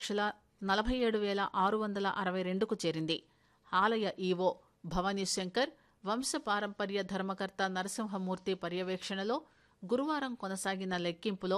లక్షల నలభై ఏడు వేల ఆరు వందల అరవై రెండుకు చేరింది ఆలయ ఈవో భవానీ శంకర్ వంశపారంపర్య ధర్మకర్త నరసింహమూర్తి పర్యవేక్షణలో గురువారం కొనసాగిన లెక్కింపులో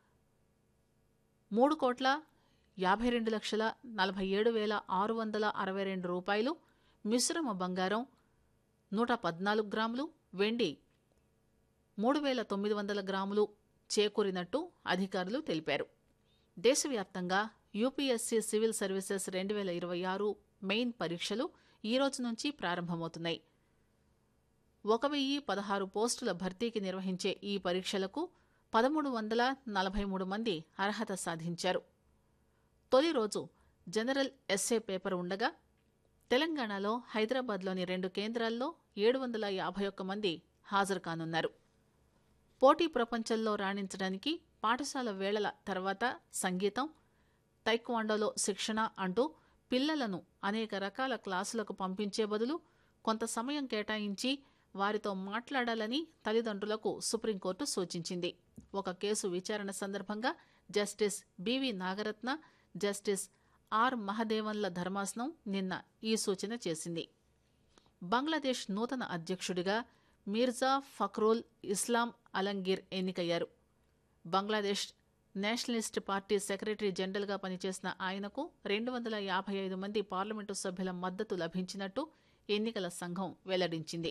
మూడు కోట్ల యాభై రెండు లక్షల నలభై ఏడు వేల ఆరు వందల అరవై రెండు రూపాయలు మిశ్రమ బంగారం నూట పద్నాలుగు గ్రాములు వెండి మూడు వేల తొమ్మిది వందల గ్రాములు చేకూరినట్టు అధికారులు తెలిపారు దేశవ్యాప్తంగా యూపీఎస్సీ సివిల్ సర్వీసెస్ రెండు వేల ఇరవై ఆరు మెయిన్ పరీక్షలు ఈ రోజు నుంచి ప్రారంభమవుతున్నాయి ఒక వెయ్యి పదహారు పోస్టుల భర్తీకి నిర్వహించే ఈ పరీక్షలకు పదమూడు వందల నలభై మూడు మంది అర్హత సాధించారు తొలి రోజు జనరల్ ఎస్ఏ పేపర్ ఉండగా తెలంగాణలో హైదరాబాద్లోని రెండు కేంద్రాల్లో ఏడు వందల యాభై ఒక్క మంది హాజరు కానున్నారు పోటీ ప్రపంచంలో రాణించడానికి పాఠశాల వేళల తర్వాత సంగీతం తైక్వాండోలో శిక్షణ అంటూ పిల్లలను అనేక రకాల క్లాసులకు పంపించే బదులు కొంత సమయం కేటాయించి వారితో మాట్లాడాలని తల్లిదండ్రులకు సుప్రీంకోర్టు సూచించింది ఒక కేసు విచారణ సందర్భంగా justice BV Nagarathna justice R మహదేవన్ల ధర్మాసనం నిన్న ఈ సూచన చేసింది బంగ్లాదేశ్ నూతన అధ్యక్షుడిగా మీర్జా ఫక్రోల్ ఇస్లాం అలంగీర్ ఎన్నికయ్యారు బంగ్లాదేశ్ నేషనలిస్ట్ పార్టీ సెక్రటరీ జనరల్గా పనిచేసిన ఆయనకు రెండు వందల యాభై ఐదు మంది పార్లమెంటు సభ్యుల మద్దతు లభించినట్టు ఎన్నికల సంఘం వెల్లడించింది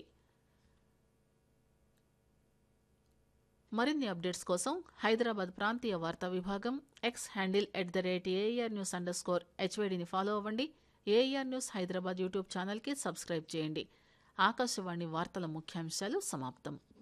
మరిన్ని అప్డేట్స్ కోసం హైదరాబాద్ ప్రాంతీయ వార్తా విభాగం X handle at the rate AIR news underscore స్కోర్ హెచ్వైడిని ఫాలో అవ్వండి ఏఆర్ న్యూస్ హైదరాబాద్ యూట్యూబ్ ఛానల్కి సబ్స్క్రైబ్ చేయండి ఆకాశవాణి వార్తల ముఖ్యాంశాలు సమాప్తం